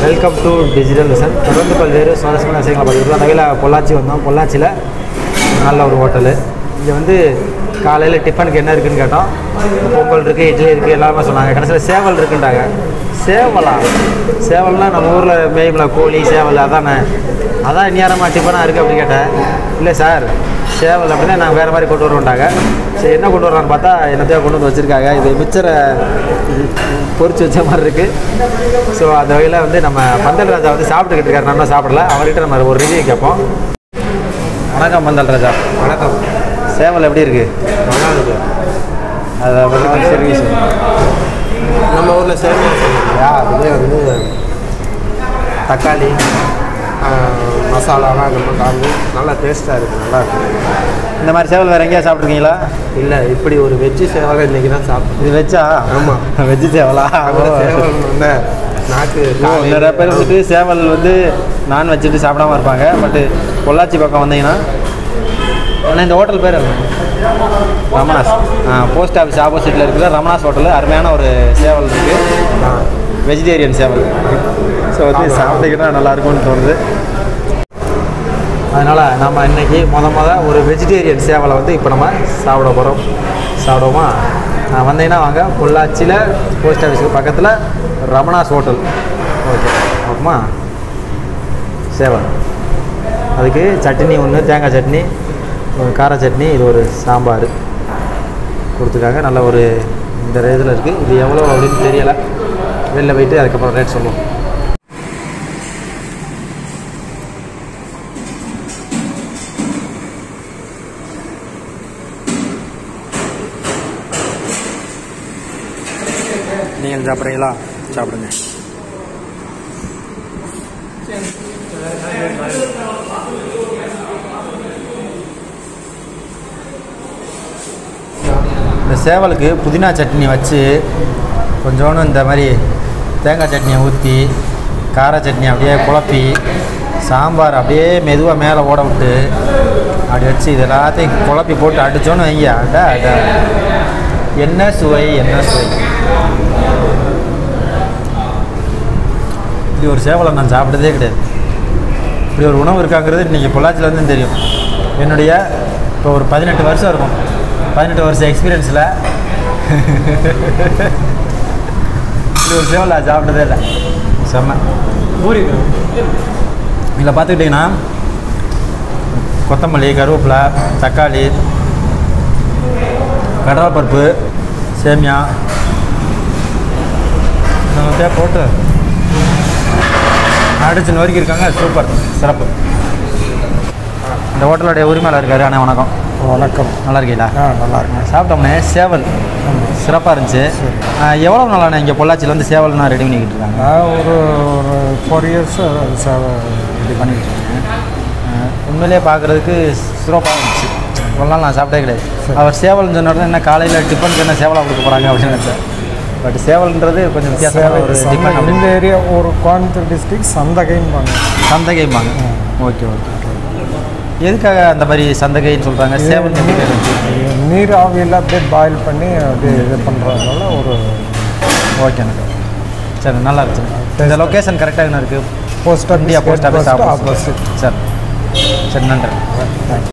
Welcome to digital vision தொடர்ந்து பல்வேறு சுவாரஸ்யமான விஷயங்களை பார்த்துருக்கோம் அந்த வகையில் பொள்ளாச்சி வந்தோம் பொள்ளாச்சியில் நல்ல ஒரு ஹோட்டலு இங்கே வந்து காலையில் டிஃபனுக்கு என்ன இருக்குன்னு கேட்டோம் பொங்கல் இருக்குது இட்லி இருக்குது எல்லாமே சொன்னாங்க கடைசியில் சேவல் இருக்குன்றாங்க சேவலா சேவல்னால் நம்ம ஊரில் மேய்மல கோழி சேவல் அதானே அதான் இந்நேரமாக டிஃபனாக இருக்குது அப்படின்னு கேட்டேன் இல்லை சார் சேவல் அப்படின்னா நான் வேறு மாதிரி கொண்டு வருவோம்ட்டாங்க சரி என்ன கொண்டு வர்றான்னு பார்த்தா என்னத்தையோ கொண்டு வந்து வச்சுருக்காங்க இது மிச்சரை பொரிச்சு வச்ச மாதிரி இருக்குது ஸோ அந்த வகையில் வந்து நம்ம பந்தல் ராஜா வந்து சாப்பிட்டுக்கிட்டு இருக்காரு நம்ம சாப்பிடல அவர்கிட்ட நம்ம ஒரு ரிவ்யூ கேட்போம் வணக்கம் பந்தல் ராஜா வணக்கம் சேவல் எப்படி இருக்குது நல்லா இருக்கு அதை பற்றி கொஞ்சம் சர்வீஸ் நம்ம ஊரில் சேமியா இல்லையா அதுலேயே வந்து தக்காளி ஆஹ், மசாலாலாம் நம்ம கலந்து நல்லா டேஸ்ட்டாக இருக்குது நல்லா இருக்கு இந்த மாதிரி சேவல் வேறு எங்கேயா சாப்பிட்ருக்கீங்களா இல்லை இப்படி ஒரு வெஜ்ஜு சேவலை இன்றைக்கி தான் சாப்பிட்டோம் இது வெஜ்ஜா ஆமாம். வெஜ்ஜு சேவலா சேவல் வந்து நாக்கு ஓ, காலையில- நிறைய பேர் வந்துட்டு சேவல் வந்து நான் வச்சுட்டு சாப்பிடாம இருப்பாங்க பட்டு பொள்ளாச்சி பக்கம் வந்தீங்கன்னா ஆனால் இந்த ஹோட்டல் பேர் என்ன? ரமணாஸ் ஆ போஸ்ட் ஆஃபீஸ் ஆப்போசிட்டில் இருக்கிற ரமணாஸ் ஹோட்டல் அருமையான ஒரு சேவல் இருக்குது ஆ, வெஜிடேரியன் சேவல் ஸோ வந்து சாப்பிட்டீங்கன்னா நல்லா இருக்கும்னு தோணுது அதனால் நம்ம இன்னைக்கு முத முத ஒரு வெஜிடேரியன் சேவலை வந்து இப்போ நம்ம சாப்பிட போகிறோம் சாப்பிடுவோமா ஆ, வந்தீங்கன்னா வாங்க பொள்ளாச்சியில் போஸ்ட் ஆஃபீஸுக்கு பக்கத்தில் ரமணாஸ் ஹோட்டல் ஓகே ஓகேமா சேவல் அதுக்கு சட்னி ஒன்று தேங்காய் சட்னி ஒரு கார சட்னி இது ஒரு சாம்பார் கொடுத்துருக்காங்க நல்ல ஒரு இந்த இதில் இருக்குது இது எவ்வளோ அப்படின்னு தெரியலை வெளில போயிட்டு அதுக்கப்புறம் ரேட் சொல்லுவோம் நீங்கள் சாப்பிட்றீங்களா சாப்பிடுங்க இந்த சேவலுக்கு புதினா சட்னி வச்சு கொஞ்சோண்டு இந்த மாதிரி தேங்காய் சட்னியை ஊற்றி கார சட்னி அப்படியே குழப்பி சாம்பார் அப்படியே மெதுவாக மேலே ஓட விட்டு அப்படி வச்சு இது எல்லாத்தையும் குழப்பி போட்டு அடித்தோன்னு வைங்க அட அட என்ன சுவை என்ன சுவை இப்படி ஒரு சேவலை நான் சாப்பிட்டதே கிடையாது இப்படி ஒரு உணவு இருக்காங்கிறது இன்றைக்கி பொள்ளாச்சியில் வந்து தெரியும் என்னுடைய இப்போ ஒரு பதினெட்டு வருஷம் இருக்கும் பதினெட்டு வருஷம் எக்ஸ்பீரியன்ஸில் இப்படி ஒரு சேவல் நான் சாப்பிட்டதே இல்லை செம்ம பூரி இதில் பார்த்துக்கிட்டிங்கன்னா கொத்தமல்லி கருவேப்பிலை தக்காளி கடலைப்பருப்பு சேமியா இந்த போட்டு அடிச்சு நொறுக்கி இருக்காங்க சூப்பர் சிறப்பு இந்த ஹோட்டலோடைய உரிமையாளர் இருக்காரு அண்ணா வணக்கம் வணக்கம் நல்லா இருக்கீங்களா ஆ நல்லா இருக்கு சாப்பிட்டோம்னே சேவல் சிறப்பாக இருந்துச்சு ஆ, எவ்வளவு நாளாண்ணே இங்கே பொள்ளாச்சியில் வந்து சேவல்னா ரெடி பண்ணிக்கிட்டு இருக்காங்க நான் ஒரு ஒரு ஃபோர் இயர்ஸ் ரெடி பண்ணிக்கிட்டு இருக்கேன் ஆ, உண்மையிலேயே பார்க்குறதுக்கு சிறப்பாக இருந்துச்சு இவ்வளோ நாள் நான் சாப்பிட்டே கிடையாது அவர் சேவல்னு சொன்ன உடனே என்ன காலையில் டிஃபனுக்கு என்ன சேவலாக கொடுக்க போகிறாங்க அப்படின்னு நினச்சேன் பட் சேவல்ன்றது கொஞ்சம் வித்தியாசமான ஒரு டிஃபன் இந்த அப்படின்னு ஏரியா ஒரு கோயம்புத்தூர் டிஸ்ட்ரிக்ட் சந்தகைம்பாங்க சந்தகைம்பாங்க ஓகே ஓகே ஓகே எதுக்காக அந்த மாதிரி சந்தகைன்னு சொல்கிறாங்க சேவல் எப்படி பேர் வந்துச்சு? நீர் ஆவியில் அப்படியே பாயில் பண்ணி அப்படியே இது பண்ணுறதுனால ஒரு ஓகேண்ணா சரி நல்லா இருந்துச்சு இந்த லொக்கேஷன் கரெக்டாக என்ன இருக்குது post India post office opposite சரி சரி நன்றி